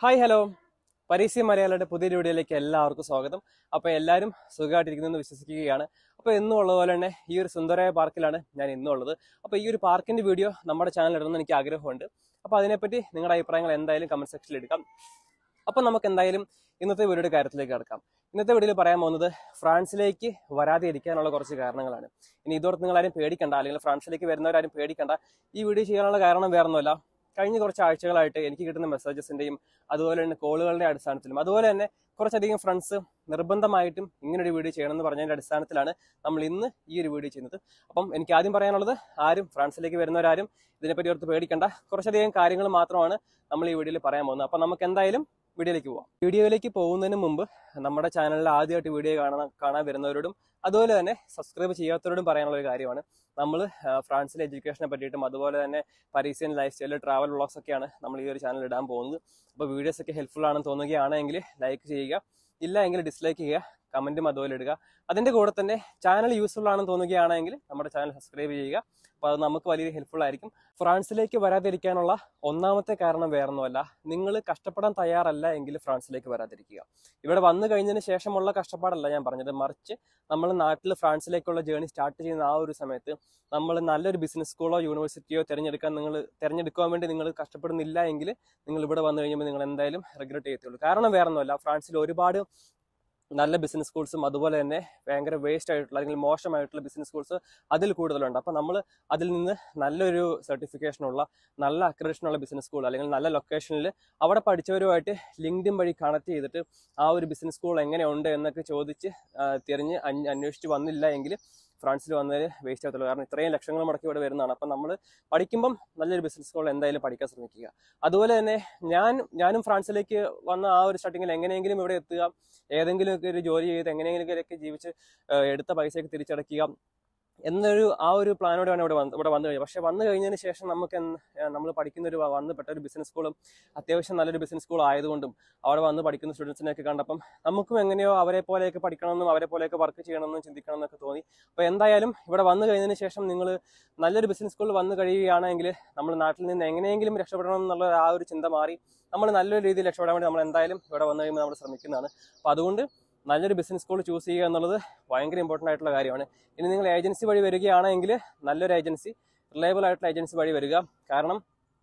hi hello പരീക്ഷ മലയാളിയുടെ പുതിയ വീഡിയോയിലേക്ക് എല്ലാവർക്കും സ്വാഗതം അപ്പോൾ എല്ലാവരും സുഖമായിട്ടിരിക്കുന്നെന്ന് വിശ്വസിക്കുകയാണ് അപ്പോൾ എന്നും ഉള്ളതുപോലെ തന്നെ ഈ ഒരു സുന്ദരമായ പാർക്കിലാണ് ഞാൻ ഇന്നും ഉള്ളത് അപ്പോൾ ഈ ഒരു പാർക്കിന്റെ വീഡിയോ നമ്മുടെ ചാനലിൽ ഇടണമെന്ന് എനിക്ക് ആഗ്രഹമുണ്ട് അപ്പോൾ അതിനെപ്പറ്റി നിങ്ങളുടെ അഭിപ്രായങ്ങൾ എന്തായാലും കമന്റ് സെക്ഷനിൽ എടുക്കാം അപ്പോൾ നമുക്ക് എന്തായാലും ഇന്നത്തെ വീഡിയോയുടെ കാര്യത്തിലേക്ക് കടക്കാം ഇന്നത്തെ വീഡിയോയിൽ പറയാൻ പോകുന്നത് ഫ്രാൻസിലേക്ക് വരാതെ ഇരിക്കാനുള്ള കുറച്ച് കാരണങ്ങളാണ് ഇനി ഇതോടൊത്ത് നിങ്ങൾ ആരും പേടിക്കണ്ട അല്ലെങ്കിൽ ഫ്രാൻസിലേക്ക് വരുന്നവരാരും പേടിക്കണ്ട ഈ വീഡിയോ ചെയ്യാനുള്ള കാരണം വേറൊന്നുമല്ല കഴിഞ്ഞ കുറച്ച് ആഴ്ചകളായിട്ട് എനിക്ക് കിട്ടുന്ന മെസ്സേജസിന്റെയും അതുപോലെ തന്നെ കോളുകളുടെ അടിസ്ഥാനത്തിലും അതുപോലെ തന്നെ കുറച്ചധികം ഫ്രണ്ട്സ് നിർബന്ധമായിട്ടും ഇങ്ങനൊരു വീഡിയോ ചെയ്യണമെന്ന് പറഞ്ഞതിന്റെ അടിസ്ഥാനത്തിലാണ് നമ്മൾ ഇന്ന് ഈ ഒരു വീഡിയോ ചെയ്യുന്നത് അപ്പം എനിക്ക് ആദ്യം പറയാനുള്ളത് ആരും ഫ്രാൻസിലേക്ക് വരുന്നവരാരും ഇതിനെപ്പറ്റി ഓർത്ത് പേടിക്കണ്ട കുറച്ചധികം കാര്യങ്ങൾ മാത്രമാണ് നമ്മൾ ഈ വീഡിയോയിൽ പറയാൻ പോകുന്നത് അപ്പം നമുക്ക് എന്തായാലും വീഡിയോയിലേക്ക് പോവാം വീഡിയോയിലേക്ക് പോകുന്നതിന് മുമ്പ് നമ്മുടെ ചാനലിൽ ആദ്യമായിട്ട് വീഡിയോ കാണാൻ കാണാൻ വരുന്നവരോടും അതുപോലെ തന്നെ സബ്സ്ക്രൈബ് ചെയ്യാത്തവരോടും പറയാനുള്ള ഒരു കാര്യമാണ് നമ്മൾ ഫ്രാൻസിലെ എഡ്യൂക്കേഷനെ പറ്റിയിട്ടും അതുപോലെ തന്നെ Parisian life style travel vlogs ഒക്കെയാണ് നമ്മൾ ഈ ഒരു ചാനൽ ഇടാൻ പോകുന്നത് അപ്പോൾ വീഡിയോസ് ഒക്കെ ഹെൽപ്ഫുൾ ആണെന്ന് തോന്നുകയാണെങ്കിൽ ലൈക്ക് ചെയ്യുക ഇല്ല എങ്കിൽ ഡിസ്ലൈക്ക് ചെയ്യുക കമന്റും അതുപോലെ ഇടുക അതിന്റെ കൂടെ തന്നെ ചാനൽ യൂസ്ഫുൾ ആണെന്ന് തോന്നുകയാണെങ്കിൽ നമ്മുടെ ചാനൽ സബ്സ്ക്രൈബ് ചെയ്യുക അപ്പോൾ അത് നമുക്ക് വലിയ ഹെൽപ്ഫുൾ ആയിരിക്കും ഫ്രാൻസിലേക്ക് വരാതിരിക്കാനുള്ള ഒന്നാമത്തെ കാരണം വേറൊന്നുമല്ല നിങ്ങൾ കഷ്ടപ്പെടാൻ തയ്യാറല്ല എങ്കിൽ ഫ്രാൻസിലേക്ക് വരാതിരിക്കുക ഇവിടെ വന്നു കഴിഞ്ഞതിന് ശേഷമുള്ള കഷ്ടപ്പാടല്ല ഞാൻ പറഞ്ഞത് മറിച്ച് നമ്മൾ നാട്ടിൽ ഫ്രാൻസിലേക്കുള്ള ജേണി സ്റ്റാർട്ട് ചെയ്യുന്ന ആ ഒരു സമയത്ത് നമ്മൾ നല്ലൊരു ബിസിനസ് സ്കൂളോ യൂണിവേഴ്സിറ്റിയോ തിരഞ്ഞെടുക്കാൻ നിങ്ങൾ തിരഞ്ഞെടുക്കാൻ വേണ്ടി നിങ്ങൾ കഷ്ടപ്പെടുന്നില്ല എങ്കിൽ നിങ്ങൾ ഇവിടെ വന്നു കഴിയുമ്പോൾ നിങ്ങൾ എന്തായാലും റിഗ്രറ്റ് ചെയ്യത്തുള്ളൂ കാരണം വേറൊന്നുമല്ല ഫ്രാൻസിൽ ഒരുപാട് നല്ല ബിസിനസ് സ്കൂൾസും അതുപോലെ തന്നെ ഭയങ്കര വേസ്റ്റ് ആയിട്ടുള്ള അല്ലെങ്കിൽ മോശമായിട്ടുള്ള ബിസിനസ് സ്കൂൾസ് അതിൽ കൂടുതലുണ്ട് അപ്പോൾ നമ്മൾ അതിൽ നിന്ന് നല്ലൊരു സർട്ടിഫിക്കേഷനുള്ള നല്ല അക്രഡിഷനുള്ള ബിസിനസ് സ്കൂൾ അല്ലെങ്കിൽ നല്ല ലൊക്കേഷനിൽ അവിടെ പഠിച്ചവരുമായിട്ട് ലിങ്ക്ഡിൻ വഴി കണക്ട് ചെയ്തിട്ട് ആ ഒരു ബിസിനസ് സ്കൂൾ എങ്ങനെയുണ്ട് എന്നൊക്കെ ചോദിച്ച് ആ, തിരഞ്ഞ് അന്വ- അന്വേഷിച്ച് വന്നില്ല എങ്കിൽ ഫ്രാൻസിൽ വന്നതിൽ വേസ്റ്റ് ആകത്തുള്ളൂ കാരണം ഇത്രയും ലക്ഷങ്ങൾ മുടക്കി ഇവിടെ വരുന്നതാണ് അപ്പം നമ്മൾ പഠിക്കുമ്പം നല്ലൊരു ബിസിനസ് സ്കൂൾ എന്തായാലും പഠിക്കാൻ ശ്രമിക്കുക അതുപോലെ തന്നെ ഞാൻ ഞാനും ഫ്രാൻസിലേക്ക് വന്ന ആ ഒരു സ്റ്റാർട്ടിങ്ങിൽ എങ്ങനെയെങ്കിലും ഇവിടെ എത്തുക ഏതെങ്കിലുമൊക്കെ ഒരു ജോലി ചെയ്ത് എങ്ങനെയെങ്കിലുമൊക്കെ ജീവിച്ച് ആ, എടുത്ത പൈസയൊക്കെ തിരിച്ചടക്കുക എന്നൊരു ആ ഒരു പ്ലാനോടെയാണ് ഇവിടെ വന്ന് ഇവിടെ വന്നു കഴിഞ്ഞത് പക്ഷെ വന്നു കഴിഞ്ഞതിന് ശേഷം നമുക്ക് നമ്മൾ പഠിക്കുന്ന ഒരു വന്ന് പെട്ട ഒരു ബിസിനസ് സ്കൂളും അത്യാവശ്യം നല്ലൊരു ബിസിനസ് സ്കൂൾ ആയതുകൊണ്ടും അവിടെ വന്ന് പഠിക്കുന്ന സ്റ്റുഡൻസിനെയൊക്കെ കണ്ടപ്പം നമുക്കും എങ്ങനെയോ അവരെ പോലെയൊക്കെ പഠിക്കണമെന്നും അവരെ പോലെയൊക്കെ വർക്ക് ചെയ്യണമെന്നും ചിന്തിക്കണം എന്നൊക്കെ തോന്നി അപ്പോൾ എന്തായാലും ഇവിടെ വന്നു കഴിഞ്ഞതിന് ശേഷം നിങ്ങൾ നല്ലൊരു ബിസിനസ് സ്കൂളിൽ വന്നു കഴിയുകയാണെങ്കിൽ നമ്മൾ നാട്ടിൽ നിന്ന് എങ്ങനെയെങ്കിലും രക്ഷപ്പെടണം എന്നുള്ള ആ ഒരു ചിന്ത മാറി നമ്മൾ നല്ലൊരു രീതിയിൽ രക്ഷപ്പെടാൻ വേണ്ടി നമ്മൾ എന്തായാലും ഇവിടെ വന്നു കഴിയുമ്പോൾ നമ്മൾ ശ്രമിക്കുന്നതാണ് അപ്പോൾ അതുകൊണ്ട് നല്ലൊരു ബിസിനസ് സ്കൂൾ ചൂസ് ചെയ്യുക എന്നുള്ളത് ഭയങ്കര ഇമ്പോർട്ടൻ്റ് ആയിട്ടുള്ള കാര്യമാണ് ഇനി നിങ്ങൾ ഏജൻസി വഴി വരികയാണെങ്കിൽ നല്ലൊരു ഏജൻസി റിലയബിൾ ആയിട്ടുള്ള ഏജൻസി വഴി വരിക കാരണം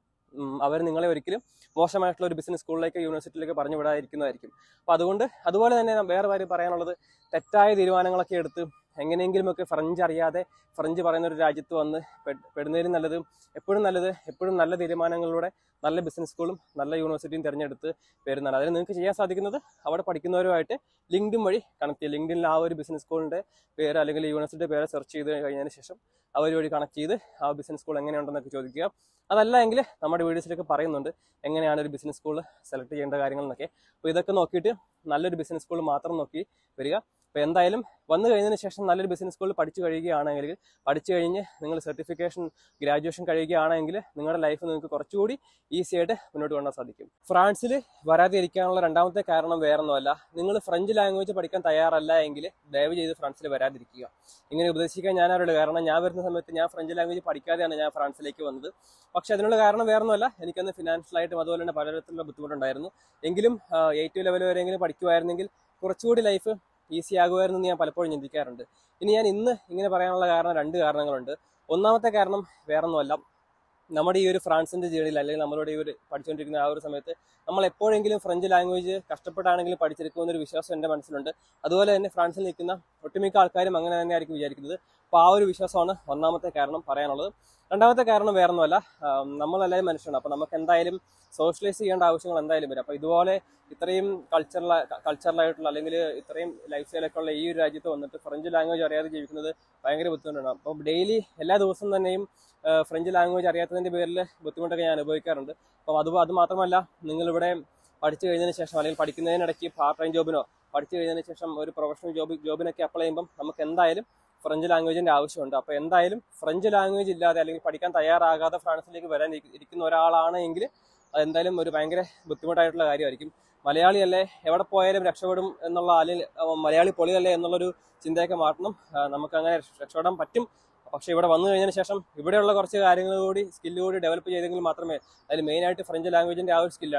അവർ നിങ്ങളെ ഒരിക്കലും മോശമായിട്ടുള്ള ഒരു ബിസിനസ് സ്കൂളിലേക്ക് യൂണിവേഴ്സിറ്റിയിലേക്ക് പറഞ്ഞു വിടാതിരിക്കുന്നതായിരിക്കും അപ്പോൾ അതുകൊണ്ട് അതുപോലെ തന്നെ ഞാൻ വേറെ കാര്യം പറയാനുള്ളത് തെറ്റായ തീരുമാനങ്ങളൊക്കെ എടുത്ത് എങ്ങനെയെങ്കിലുമൊക്കെ ഫ്രഞ്ച് അറിയാതെ ഫ്രഞ്ച് പറയുന്ന ഒരു രാജ്യത്ത് വന്ന് പെ- പെടുന്നതിലും നല്ലത് എപ്പോഴും നല്ലത് എപ്പോഴും നല്ല തീരുമാനങ്ങളിലൂടെ നല്ല ബിസിനസ് സ്കൂളും നല്ല യൂണിവേഴ്സിറ്റിയും തിരഞ്ഞെടുത്ത് വരുന്നതാണ് അതിന് നിങ്ങൾക്ക് ചെയ്യാൻ സാധിക്കുന്നത് അവിടെ പഠിക്കുന്നവരുമായിട്ട് ലിങ്ക്ഡിൻ വഴി കണക്ട് ചെയ്യുക ലിങ്ക്ഡിനിൽ ആ ഒരു ബിസിനസ് സ്കൂളിന്റെ പേര് അല്ലെങ്കിൽ യൂണിവേഴ്സിറ്റിയുടെ പേര് സെർച്ച് ചെയ്ത് കഴിഞ്ഞതിന് ശേഷം അവർ വഴി കണക്ട് ചെയ്ത് ആ ബിസിനസ് സ്കൂൾ എങ്ങനെയുണ്ടെന്നൊക്കെ ചോദിക്കുക അതല്ല എങ്കിൽ നമ്മുടെ വീഡിയോസിലൊക്കെ പറയുന്നുണ്ട് എങ്ങനെയാണ് ഒരു ബിസിനസ് സ്കൂൾ സെലക്ട് ചെയ്യേണ്ട കാര്യങ്ങൾ എന്നൊക്കെ അപ്പോൾ ഇതൊക്കെ നോക്കിയിട്ട് നല്ലൊരു ബിസിനസ് സ്കൂൾ മാത്രം നോക്കി വരിക അപ്പോൾ എന്തായാലും വന്നു കഴിഞ്ഞതിന് ശേഷം നല്ലൊരു ബിസിനസ് സ്കൂളിൽ പഠിച്ചു കഴിയുകയാണെങ്കിൽ പഠിച്ചു കഴിഞ്ഞ് നിങ്ങൾ സർട്ടിഫിക്കേഷൻ ഗ്രാജുവേഷൻ കഴിയുകയാണെങ്കിൽ നിങ്ങളുടെ ലൈഫ് നിങ്ങൾക്ക് കുറച്ചുകൂടി ഈസി ആയിട്ട് മുന്നോട്ട് കൊണ്ടുപോകാൻ സാധിക്കും ഫ്രാൻസിൽ വരാതെ ഇരിക്കാനുള്ള രണ്ടാമത്തെ കാരണം വേറൊന്നുമല്ല നിങ്ങൾ ഫ്രഞ്ച് ലാംഗ്വേജ് പഠിക്കാൻ തയ്യാറല്ല എങ്കിൽ ദയവ് ചെയ്ത് ഫ്രാൻസിൽ വരാതിരിക്കുക ഇങ്ങനെ ഉപദേശിക്കാൻ ഞാൻ ആരോട് കാരണം ഞാൻ വരുന്ന സമയത്ത് ഞാൻ ഫ്രഞ്ച് ലാംഗ്വേജ് പഠിക്കാതെയാണ് ഞാൻ ഫ്രാൻസിലേക്ക് വന്നത് പക്ഷെ അതിനുള്ള കാരണം വേറൊന്നുമല്ല എനിക്കന്ന് ഫിനാൻഷ്യലായിട്ടും അതുപോലെ തന്നെ പലതരത്തിലുള്ള ബുദ്ധിമുട്ടുണ്ടായിരുന്നു എങ്കിലും എയ്റ്റ് ലെവൽ വരെയെങ്കിലും പഠിക്കുമായിരുന്നെങ്കിൽ കുറച്ചുകൂടി ലൈഫ് ഈസി ആകുമായിരുന്നു എന്ന് ഞാൻ പലപ്പോഴും ചിന്തിക്കാറുണ്ട് ഇനി ഞാൻ ഇന്ന് ഇങ്ങനെ പറയാനുള്ള കാരണം രണ്ട് കാരണങ്ങളുണ്ട് ഒന്നാമത്തെ കാരണം വേറൊന്നുമല്ല നമ്മുടെ ഈ ഒരു ഫ്രാൻസിന്റെ ജേണിയിൽ അല്ലെങ്കിൽ നമ്മളുടെ ഈ ഒരു പഠിച്ചുകൊണ്ടിരിക്കുന്ന ആ ഒരു സമയത്ത് നമ്മൾ എപ്പോഴെങ്കിലും ഫ്രഞ്ച് ലാംഗ്വേജ് കഷ്ടപ്പെട്ടാണെങ്കിലും പഠിച്ചെടുക്കുമെന്നൊരു വിശ്വാസം എൻ്റെ മനസ്സിലുണ്ട് അതുപോലെ തന്നെ ഫ്രാൻസിൽ നിൽക്കുന്ന ഒട്ടുമിക്ക ആൾക്കാരും അങ്ങനെ തന്നെ ആയിരിക്കും വിചാരിക്കുന്നത് അപ്പോൾ ആ ഒരു വിശ്വാസമാണ് ഒന്നാമത്തെ കാരണം പറയാനുള്ളത് രണ്ടാമത്തെ കാരണം വേറൊന്നുമല്ല ആം, നമ്മളെല്ലാവരും മനുഷ്യരാണ് അപ്പോൾ നമുക്ക് എന്തായാലും സോഷ്യലൈസ് ചെയ്യേണ്ട ആവശ്യങ്ങൾ എന്തായാലും വരും അപ്പോൾ ഇതുപോലെ ഇത്രയും കൾച്ചറൽ കൾച്ചറലായിട്ടുള്ള അല്ലെങ്കിൽ ഇത്രയും ലൈഫ് സ്റ്റൈലൊക്കെ ഉള്ള ഈ ഒരു രാജ്യത്ത് വന്നിട്ട് ഫ്രഞ്ച് ലാംഗ്വേജ് അറിയാതെ ജീവിക്കുന്നത് ഭയങ്കര ബുദ്ധിമുട്ടാണ് അപ്പോൾ ഡെയിലി എല്ലാ ദിവസവും തന്നെയും ആ, ഫ്രഞ്ച് ലാംഗ്വേജ് അറിയാത്തതിന്റെ പേരിൽ ബുദ്ധിമുട്ടൊക്കെ ഞാൻ അനുഭവിക്കാറുണ്ട് അപ്പം അത് അത് മാത്രമല്ല നിങ്ങളിവിടെ പഠിച്ചു കഴിഞ്ഞതിന് ശേഷം അല്ലെങ്കിൽ പഠിക്കുന്നതിനിടയ്ക്ക് പാർട്ട് ടൈം ജോബിനോ പഠിച്ചു കഴിഞ്ഞതിന് ശേഷം ഒരു പ്രൊഫഷണൽ ജോബ് ജോബിനൊക്കെ അപ്ലൈ ചെയ്യുമ്പം നമുക്ക് എന്തായാലും ഫ്രഞ്ച് ലാംഗ്വേജിന്റെ ആവശ്യമുണ്ട് അപ്പോൾ എന്തായാലും ഫ്രഞ്ച് ലാംഗ്വേജ് ഇല്ലാതെ അല്ലെങ്കിൽ പഠിക്കാൻ തയ്യാറാകാതെ ഫ്രാൻസിലേക്ക് വരാൻ ഇരി- ഇരിക്കുന്ന ഒരാളാണ് എങ്കിൽ അതെന്തായാലും ഒരു ഭയങ്കര ബുദ്ധിമുട്ടായിട്ടുള്ള കാര്യമായിരിക്കും മലയാളിയല്ലേ എവിടെ പോയാലും രക്ഷപ്പെടും എന്നുള്ള അല്ലെങ്കിൽ അഹ് മലയാളി പൊളിയല്ലേ എന്നുള്ളൊരു ചിന്തയൊക്കെ മാറ്റണം ആ, നമുക്ക് അങ്ങനെ രക്ഷപ്പെടാൻ പറ്റും പക്ഷെ ഇവിടെ വന്നു കഴിഞ്ഞതിന് ശേഷം ഇവിടെയുള്ള കുറച്ച് കാര്യങ്ങൾ കൂടി സ്കില്ല് കൂടി ഡെവലപ്പ് ചെയ്തെങ്കിൽ മാത്രമേ അതിൽ മെയിനായിട്ട് ഫ്രഞ്ച് ലാംഗ്വേജിന്റെ ആ ഒരു സ്കില്ലാണ്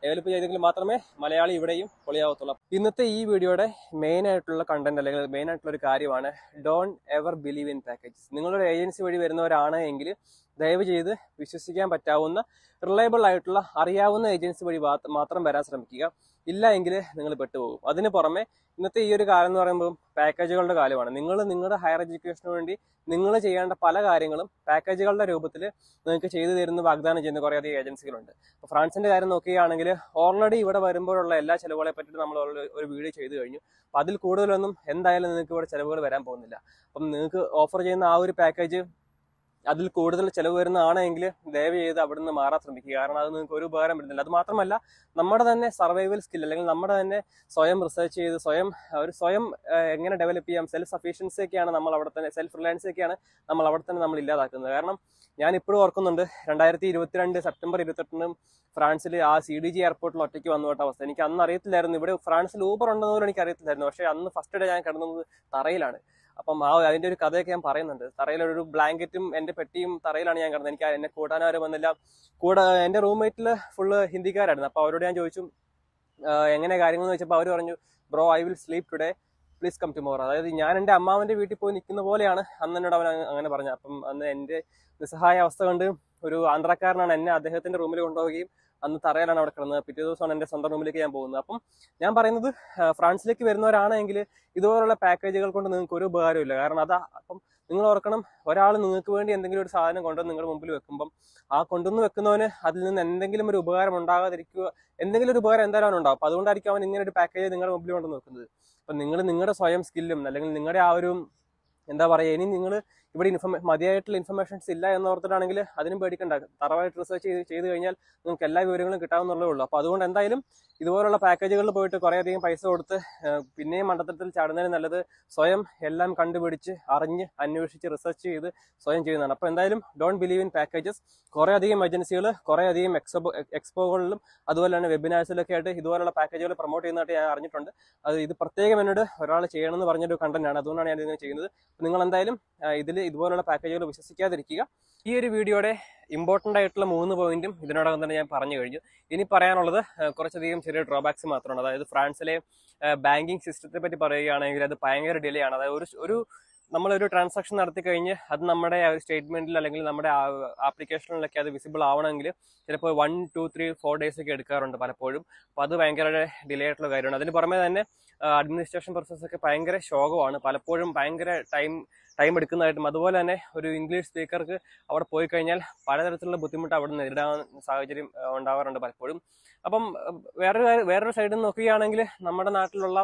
ഡെവലപ്പ് ചെയ്തെങ്കിൽ മാത്രമേ മലയാളി ഇവിടെയും പൊളിയാവത്തുള്ളൂ ഇന്നത്തെ ഈ വീഡിയോയുടെ മെയിൻ ആയിട്ടുള്ള കണ്ടന്റ് അല്ലെങ്കിൽ മെയിൻ ആയിട്ടുള്ള ഒരു കാര്യമാണ് don't ever believe in packages നിങ്ങളൊരു ഏജൻസി വഴി വരുന്നവരാണ് എങ്കിൽ ദയവ് ചെയ്ത് വിശ്വസിക്കാൻ പറ്റാവുന്ന റിലയബിൾ ആയിട്ടുള്ള അറിയാവുന്ന ഏജൻസി വഴി മാ- മാത്രം വരാൻ ശ്രമിക്കുക ഇല്ല എങ്കിൽ നിങ്ങൾ പെട്ടുപോകും അതിന് പുറമെ ഇന്നത്തെ ഈ ഒരു കാലം എന്ന് പറയുമ്പോൾ പാക്കേജുകളുടെ കാലമാണ് നിങ്ങൾ നിങ്ങളുടെ ഹയർ എഡ്യൂക്കേഷന് വേണ്ടി നിങ്ങൾ ചെയ്യേണ്ട പല കാര്യങ്ങളും പാക്കേജുകളുടെ രൂപത്തിൽ നിങ്ങൾക്ക് ചെയ്തു തരുന്ന വാഗ്ദാനം ചെയ്യുന്ന കുറേയധികം ഏജൻസികളുണ്ട് അപ്പോൾ ഫ്രാൻസിന്റെ കാര്യം നോക്കുകയാണെങ്കിൽ ഓൾറെഡി ഇവിടെ വരുമ്പോഴുള്ള എല്ലാ ചിലവുകളെ പറ്റി നമ്മൾ already ഒരു വീഡിയോ ചെയ്തു കഴിഞ്ഞു അപ്പോൾ അതിൽ കൂടുതലൊന്നും എന്തായാലും നിങ്ങൾക്ക് ഇവിടെ ചിലവുകൾ വരാൻ പോകുന്നില്ല അപ്പം നിങ്ങൾക്ക് ഓഫർ ചെയ്യുന്ന ആ ഒരു പാക്കേജ് അതിൽ കൂടുതൽ ചിലവ് വരുന്നതാണെങ്കിൽ ദയവ് ചെയ്ത് അവിടെ നിന്ന് മാറാൻ ശ്രമിക്കുക കാരണം അത് നിങ്ങൾക്ക് ഒരു ഉപകാരം വരുന്നില്ല അത് മാത്രമല്ല നമ്മുടെ തന്നെ സർവൈവൽ സ്കിൽ അല്ലെങ്കിൽ നമ്മുടെ തന്നെ സ്വയം റിസർച്ച് ചെയ്ത് സ്വയം ഒരു സ്വയം ആ, എങ്ങനെ ഡെവലപ്പ് ചെയ്യാം സെൽഫ് സഫീഷ്യൻസി ഒക്കെയാണ് നമ്മൾ അവിടെ തന്നെ സെൽഫ് റിലയൻസ് ഒക്കെയാണ് നമ്മൾ അവിടെ തന്നെ നമ്മൾ ഇല്ലാതാക്കുന്നത് കാരണം ഞാൻ ഇപ്പോഴും ഓർക്കുന്നുണ്ട് രണ്ടായിരത്തി ഇരുപത്തിരണ്ട് സെപ്റ്റംബർ ഇരുപത്തെട്ടിനും ഫ്രാൻസിൽ ആ സി ഡി ജി എയർപോർട്ടിൽ ഒറ്റയ്ക്ക് വന്നു പോട്ട അവസ്ഥ എനിക്ക് അന്ന് അറിയത്തില്ലായിരുന്നു ഇവിടെ ഫ്രാൻസിൽ ഊബർ ഉണ്ടെന്ന് പോലും എനിക്ക് അറിയത്തില്ലായിരുന്നു പക്ഷേ അന്ന് ഫസ്റ്റ് ഡേ ഞാൻ കിടന്നത് തറയിലാണ് അപ്പം ആ അതിന്റെ ഒരു കഥയൊക്കെ ഞാൻ പറയുന്നുണ്ട് തറയിലൊരു ബ്ലാങ്കറ്റും എന്റെ പെട്ടിയും തറയിലാണ് ഞാൻ കിടന്നത് എനിക്ക് എന്നെ കൂട്ടാനാരും വന്നില്ല കൂടെ എന്റെ റൂംമേറ്റിൽ ഫുള്ള് ഹിന്ദിക്കാരായിരുന്നു അപ്പൊ അവരോട് ഞാൻ ചോദിച്ചു "ആ, എങ്ങനെ കാര്യങ്ങൾ ചോദിച്ചപ്പോൾ അവർ പറഞ്ഞു bro I will sleep today please come tomorrow അതായത് ഞാൻ എൻ്റെ അമ്മാവന്റെ വീട്ടിൽ പോയി നിൽക്കുന്ന പോലെയാണ് അന്ന് എന്നോട് അവൻ അങ്ങ- അങ്ങനെ പറഞ്ഞത് അപ്പം അന്ന് എൻ്റെ നിസ്സഹായ അവസ്ഥ കൊണ്ട് ഒരു ആന്ധ്രാക്കാരനാണ് എന്നെ അദ്ദേഹത്തിന്റെ റൂമിൽ കൊണ്ടുപോവുകയും അന്ന് തറയിലാണ് അവിടെ കിടന്നത് പിറ്റേ ദിവസമാണ് എൻ്റെ സ്വന്തം റൂമിലേക്ക് ഞാൻ പോകുന്നത് അപ്പം ഞാൻ പറയുന്നത് ആ, ഫ്രാൻസിലേക്ക് വരുന്നവരാണെങ്കിൽ ഇതുപോലുള്ള പാക്കേജുകൾ കൊണ്ട് നിങ്ങൾക്ക് ഒരു ഉപകാരമില്ല കാരണം അതാ അപ്പം നിങ്ങൾ ഓർക്കണം ഒരാൾ നിങ്ങൾക്ക് വേണ്ടി എന്തെങ്കിലും ഒരു സാധനം കൊണ്ടുവന്ന് നിങ്ങളുടെ മുമ്പിൽ വെക്കുമ്പം ആ കൊണ്ടുവന്ന് വെക്കുന്നവന് അതിൽ നിന്ന് എന്തെങ്കിലും ഒരു ഉപകാരം ഉണ്ടാകാതിരിക്കുക എന്തെങ്കിലും ഒരു ഉപകാരം എന്തായാലും അവന് ഉണ്ടാവും അപ്പൊ അതുകൊണ്ടായിരിക്കും അവൻ ഇങ്ങനെ ഒരു പാക്കേജ് നിങ്ങളുടെ മുമ്പിൽ കൊണ്ടുവന്ന് വെക്കുന്നത് അപ്പൊ നിങ്ങൾ നിങ്ങളുടെ സ്വയം സ്കില്ലും അല്ലെങ്കിൽ നിങ്ങളുടെ ആ ഒരു എന്താ പറയുക ഇനി നിങ്ങൾ ഇവിടെ ഇൻഫർമേ മതിയായിട്ടുള്ള ഇൻഫർമേഷൻസ് ഇല്ല എന്ന് ഓർത്തിട്ടാണെങ്കിൽ അതിനും പേടിക്കണ്ട തറവായിട്ട് റിസർച്ച് ചെയ്ത് ചെയ്ത് കഴിഞ്ഞാൽ നിങ്ങൾക്ക് എല്ലാ വിവരങ്ങളും കിട്ടാവുന്നുള്ളേ ഉള്ളൂ അപ്പോൾ അതുകൊണ്ട് എന്തായാലും ഇതുപോലുള്ള പാക്കേജുകളിൽ പോയിട്ട് കുറേയധികം പൈസ കൊടുത്ത് ആ, പിന്നെയും മണ്ടത്തരത്തിൽ ചാടുന്നതിന് നല്ലത് സ്വയം എല്ലാം കണ്ടുപിടിച്ച് അറിഞ്ഞ് അന്വേഷിച്ച് റിസർച്ച് ചെയ്ത് സ്വയം ചെയ്യുന്നതാണ് അപ്പോൾ എന്തായാലും ഡോണ്ട് ബിലീവ് ഇൻ പാക്കേജസ് കുറേയധികം ഏജൻസികൾ കുറേയധികം എക്സ്പോ എക്സ്പോകളിലും അതുപോലെ തന്നെ വെബിനാഴ്സിലൊക്കെ ആയിട്ട് ഇതുപോലുള്ള പാക്കേജുകൾ പ്രൊമോട്ട് ചെയ്യുന്നതായിട്ട് ഞാൻ അറിഞ്ഞിട്ടുണ്ട് അത് ഇത് പ്രത്യേകം എന്നോട് ഒരാൾ ചെയ്യണമെന്ന് പറഞ്ഞൊരു കണ്ടന്റ് ആണ് അതുകൊണ്ടാണ് ഞാൻ ഇതിങ്ങനെ ചെയ്യുന്നത് അപ്പോൾ നിങ്ങൾ എന്തായാലും ഇതിൽ ഇതുപോലുള്ള പാക്കേജുകൾ വിശ്വസിക്കാതിരിക്കുക ഈ ഒരു വീഡിയോയുടെ ഇമ്പോർട്ടൻ്റ് ആയിട്ടുള്ള മൂന്ന് പോയിന്റും ഇതിനോടകം തന്നെ ഞാൻ പറഞ്ഞു കഴിഞ്ഞു ഇനി പറയാനുള്ളത് ആ, കുറച്ചധികം ചെറിയ ഡ്രോബാക്സ് മാത്രമാണ് അതായത് ഫ്രാൻസിലെ ബാങ്കിങ് സിസ്റ്റത്തെ പറ്റി പറയുകയാണെങ്കിൽ അത് ഭയങ്കര ഡിലേ ആണ് അതായത് ഒരു ഒരു നമ്മളൊരു ട്രാൻസാക്ഷൻ നടത്തി കഴിഞ്ഞ് അത് നമ്മുടെ സ്റ്റേറ്റ്മെന്റിൽ അല്ലെങ്കിൽ നമ്മുടെ ആപ്ലിക്കേഷനിലൊക്കെ അത് വിസിബിൾ ആവണമെങ്കിൽ ചിലപ്പോൾ one two three four days ഒക്കെ എടുക്കാറുണ്ട് പലപ്പോഴും അപ്പോൾ അത് ഭയങ്കര ഡിലേ ആയിട്ടുള്ള കാര്യമാണ് അതിന് പുറമെ തന്നെ അഡ്മിനിസ്ട്രേഷൻ പ്രോസസ് ഒക്കെ ഭയങ്കര ശോകമാണ് പലപ്പോഴും ഭയങ്കര ടൈം ടൈം എടുക്കുന്നതായിട്ടും അതുപോലെ തന്നെ ഒരു ഇംഗ്ലീഷ് സ്പീക്കർക്ക് അവിടെ പോയി കഴിഞ്ഞാൽ പലതരത്തിലുള്ള ബുദ്ധിമുട്ട് അവിടെ നേരിടാൻ സാഹചര്യം ആ, ഉണ്ടാവാറുണ്ട് പലപ്പോഴും അപ്പം ആ, വേറൊരു കാര്യം- വേറൊരു സൈഡിൽ നിന്ന് നോക്കുകയാണെങ്കിൽ നമ്മുടെ നാട്ടിലുള്ള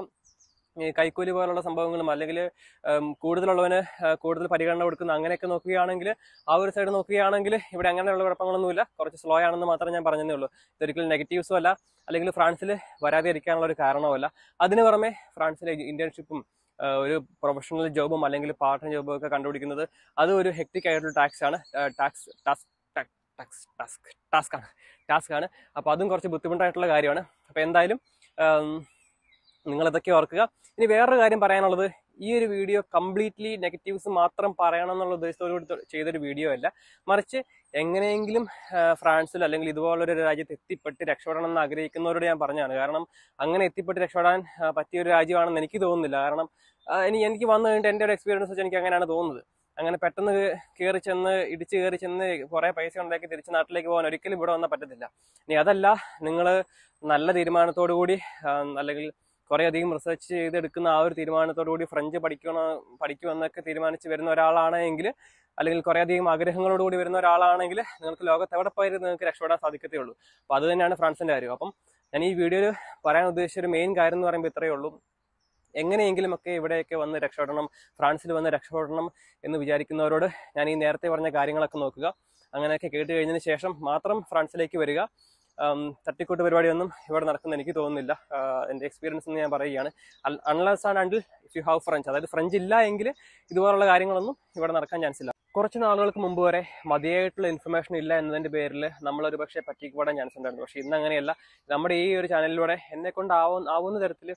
ഈ കൈക്കൂലി പോലുള്ള സംഭവങ്ങളും അല്ലെങ്കിൽ ഉം, കൂടുതലുള്ളവന് ആ, കൂടുതൽ പരിഗണന കൊടുക്കുന്ന അങ്ങനെയൊക്കെ നോക്കുകയാണെങ്കിൽ ആ ഒരു സൈഡ് നോക്കുകയാണെങ്കിൽ ഇവിടെ അങ്ങനെയുള്ള കുഴപ്പങ്ങളൊന്നുമില്ല കുറച്ച് സ്ലോ ആണെന്ന് മാത്രമേ ഞാൻ പറഞ്ഞതേ ഉള്ളൂ ഇതൊരിക്കലും നെഗറ്റീവ്സും അല്ല അല്ലെങ്കിൽ ഫ്രാൻസിൽ വരാതെ ഇരിക്കാനുള്ള ഒരു കാരണവുമല്ല അതിന് പുറമെ ഫ്രാൻസിലെ ഇന്റേൺഷിപ്പും ഒരു പ്രൊഫഷണൽ ജോബും അല്ലെങ്കിൽ പാർട്ട് ടൈം ജോബും ഒക്കെ കണ്ടുപിടിക്കുന്നത് അത് ഒരു ഹെക്ടിക് ആയിട്ടുള്ള ടാക്സ് ആണ് tax task tax task task ആണ് ടാസ്ക് ആണ് അപ്പോൾ അതും കുറച്ച് ബുദ്ധിമുട്ടായിട്ടുള്ള കാര്യമാണ് അപ്പോൾ എന്തായാലും നിങ്ങൾ ഇതൊക്കെ ഓർക്കുക ഇനി വേറൊരു കാര്യം പറയാനുള്ളത് ഈ ഒരു വീഡിയോ കംപ്ലീറ്റ്ലി നെഗറ്റീവ്സ് മാത്രം പറയണം എന്നുള്ള ഉദ്ദേശത്തോടു കൂടി തൊ- ചെയ്തൊരു വീഡിയോ അല്ല മറിച്ച് എങ്ങനെയെങ്കിലും ആ, ഫ്രാൻസിൽ അല്ലെങ്കിൽ ഇതുപോലൊരു രാജ്യത്ത് എത്തിപ്പെട്ട് രക്ഷപ്പെടണം എന്ന് ആഗ്രഹിക്കുന്നവരോട് ഞാൻ പറഞ്ഞാണ് കാരണം അങ്ങനെ എത്തിപ്പെട്ട് രക്ഷപ്പെടാൻ ആ, പറ്റിയ ഒരു രാജ്യമാണെന്ന് എനിക്ക് തോന്നുന്നില്ല കാരണം ആ, ഇനി എനിക്ക് വന്നു കഴിഞ്ഞിട്ട് എൻ്റെ ഒരു എക്സ്പീരിയൻസ് വെച്ച് എനിക്ക് അങ്ങനെയാണ് തോന്നുന്നത് അങ്ങനെ പെട്ടെന്ന് കയറി ചെന്ന് ഇടിച്ച് കയറി ചെന്ന് കുറേ പൈസ ഉണ്ടാക്കി തിരിച്ച് നാട്ടിലേക്ക് പോകാൻ ഒരിക്കലും ഇവിടെ വന്നാൽ പറ്റത്തില്ല ഇനി അതല്ല നിങ്ങൾ നല്ല തീരുമാനത്തോടു കൂടി ആ, അല്ലെങ്കിൽ കുറേ അധികം റിസർച്ച് ചെയ്തെടുക്കുന്ന ആ ഒരു തീരുമാനത്തോടു കൂടി ഫ്രഞ്ച് പഠിക്കണോ പഠിക്കുമെന്നൊക്കെ തീരുമാനിച്ച് വരുന്ന ഒരാളാണ് എങ്കിൽ അല്ലെങ്കിൽ കുറേ അധികം ആഗ്രഹങ്ങളോട് കൂടി വരുന്ന ഒരാളാണെങ്കിൽ നിങ്ങൾക്ക് ലോകത്ത് എവിടെ പോയാലും നിങ്ങൾക്ക് രക്ഷപ്പെടാൻ സാധിക്കത്തേ ഉള്ളൂ അപ്പോൾ അത് തന്നെയാണ് ഫ്രാൻസിന്റെ കാര്യം അപ്പം ഞാൻ ഈ വീഡിയോയിൽ പറയാൻ ഉദ്ദേശിച്ച ഒരു മെയിൻ കാര്യം എന്ന് പറയുമ്പോൾ ഇത്രയേ ഉള്ളൂ എങ്ങനെയെങ്കിലും ഒക്കെ ഇവിടെയൊക്കെ വന്ന് രക്ഷപ്പെടണം ഫ്രാൻസിൽ വന്ന് രക്ഷപ്പെടണം എന്ന് വിചാരിക്കുന്നവരോട് ഞാൻ ഈ നേരത്തെ പറഞ്ഞ കാര്യങ്ങളൊക്കെ നോക്കുക അങ്ങനെയൊക്കെ കേട്ട് കഴിഞ്ഞതിന് ശേഷം മാത്രം ഫ്രാൻസിലേക്ക് വരിക ആം, തട്ടിക്കൂട്ട് പരിപാടിയൊന്നും ഇവിടെ നടക്കുന്ന എനിക്ക് തോന്നുന്നില്ല ആ, എൻ്റെ എക്സ്പീരിയൻസ് എന്ന് ഞാൻ പറയുകയാണ് unless and until if you have French അതായത് ഫ്രഞ്ച് ഇല്ല എങ്കിൽ ഇതുപോലുള്ള കാര്യങ്ങളൊന്നും ഇവിടെ നടക്കാൻ ചാൻസ് ഇല്ല കുറച്ച് നാളുകൾക്ക് മുമ്പ് വരെ മതിയായിട്ടുള്ള ഇൻഫർമേഷൻ ഇല്ല എന്നതിന്റെ പേരിൽ നമ്മളൊരു പക്ഷേ പറ്റിക്കപ്പെടാൻ ചാൻസ് ഉണ്ടായിരുന്നു പക്ഷേ ഇന്ന് അങ്ങനെയല്ല നമ്മുടെ ഈ ഒരു ചാനലിലൂടെ എന്നെ കൊണ്ട് ആവുന്ന ആവുന്ന തരത്തിൽ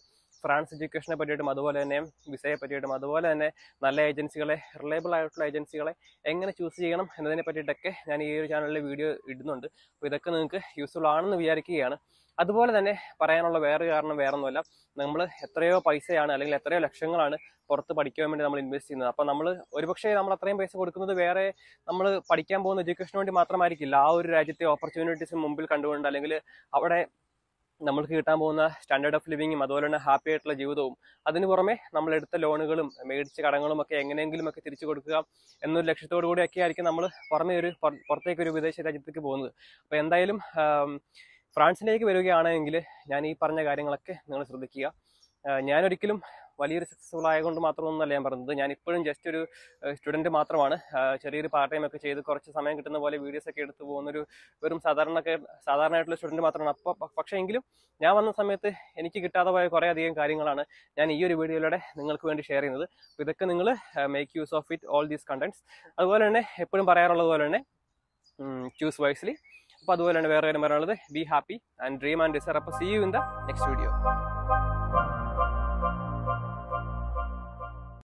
ഫ്രാൻസ് എഡ്യൂക്കേഷനെ പറ്റിയിട്ടും അതുപോലെ തന്നെ വിസയെ പറ്റിയിട്ടും അതുപോലെ തന്നെ നല്ല ഏജൻസികളെ റിലയബിൾ ആയിട്ടുള്ള ഏജൻസികളെ എങ്ങനെ ചൂസ് ചെയ്യണം എന്നതിനെ പറ്റിയിട്ടൊക്കെ ഞാൻ ഈ ഒരു ചാനലിൽ വീഡിയോ ഇടുന്നുണ്ട് അപ്പോൾ ഇതൊക്കെ നിങ്ങൾക്ക് യൂസ്ഫുൾ ആണെന്ന് വിചാരിക്കുകയാണ് അതുപോലെ തന്നെ പറയാനുള്ള വേറെ കാരണം വേറൊന്നുമല്ല നമ്മൾ എത്രയോ പൈസയാണ് അല്ലെങ്കിൽ എത്രയോ ലക്ഷങ്ങളാണ് പുറത്ത് പഠിക്കാൻ വേണ്ടി നമ്മൾ ഇൻവെസ്റ്റ് ചെയ്യുന്നത് അപ്പോൾ നമ്മൾ ഒരുപക്ഷെ നമ്മൾ അത്രയും പൈസ കൊടുക്കുന്നത് വേറെ നമ്മൾ പഠിക്കാൻ പോകുന്ന എഡ്യൂക്കേഷന് വേണ്ടി മാത്രമായിരിക്കില്ല ആ ഒരു രാജ്യത്തെ ഓപ്പർച്യൂണിറ്റീസ് മുമ്പിൽ കണ്ടുകൊണ്ട് അല്ലെങ്കിൽ അവിടെ നമ്മൾക്ക് കിട്ടാൻ പോകുന്ന സ്റ്റാൻഡേർഡ് ഓഫ് ലിവിങ്ങും അതുപോലെ തന്നെ ഹാപ്പി ആയിട്ടുള്ള ജീവിതവും അതിന് പുറമെ നമ്മൾ എടുത്ത ലോണുകളും മേടിച്ച കടങ്ങളും ഒക്കെ എങ്ങനെയെങ്കിലും ഒക്കെ തിരിച്ചു കൊടുക്കുക എന്നൊരു ലക്ഷ്യത്തോടു കൂടിയൊക്കെ ആയിരിക്കും നമ്മൾ പുറമെ ഒരു പുറ- പുറത്തേക്ക് ഒരു വിദേശ രാജ്യത്തേക്ക് പോകുന്നത് അപ്പോൾ എന്തായാലും ആം, ഫ്രാൻസിലേക്ക് വരികയാണെങ്കിൽ ഞാൻ ഈ പറഞ്ഞ കാര്യങ്ങളൊക്കെ നിങ്ങൾ ശ്രദ്ധിക്കുക ആ, ഞാനൊരിക്കലും വലിയൊരു സക്സസ്ഫുൾ ആയതുകൊണ്ട് മാത്രമൊന്നുമല്ല ഞാൻ പറഞ്ഞത് ഞാൻ ഇപ്പോഴും ജസ്റ്റ് ഒരു സ്റ്റുഡൻറ്റ് മാത്രമാണ് ആ, ചെറിയൊരു പാർട്ട് ടൈം ഒക്കെ ചെയ്ത് കുറച്ച് സമയം കിട്ടുന്ന പോലെ വീഡിയോസ് ഒക്കെ എടുത്ത് പോകുന്നൊരു വെറും സാധാരണ സാധാരണയായിട്ടുള്ള സ്റ്റുഡൻറ്റ് മാത്രമാണ് അപ്പോൾ പക്ഷേ എങ്കിലും ഞാൻ വന്ന സമയത്ത് എനിക്ക് കിട്ടാതെ പോയ കുറേ അധികം കാര്യങ്ങളാണ് ഞാൻ ഈ ഒരു വീഡിയോയിലൂടെ നിങ്ങൾക്ക് വേണ്ടി ഷെയർ ചെയ്യുന്നത് അപ്പോൾ ഇതൊക്കെ നിങ്ങൾ make use of it all these contents അതുപോലെ തന്നെ എപ്പോഴും പറയാറുള്ളത് പോലെ തന്നെ ചൂസ് വൈസ്ലി അപ്പോൾ അതുപോലെ തന്നെ വേറെ കാര്യം പറയാനുള്ളത് be happy and dream and desire അപ്പോൾ see you in the next video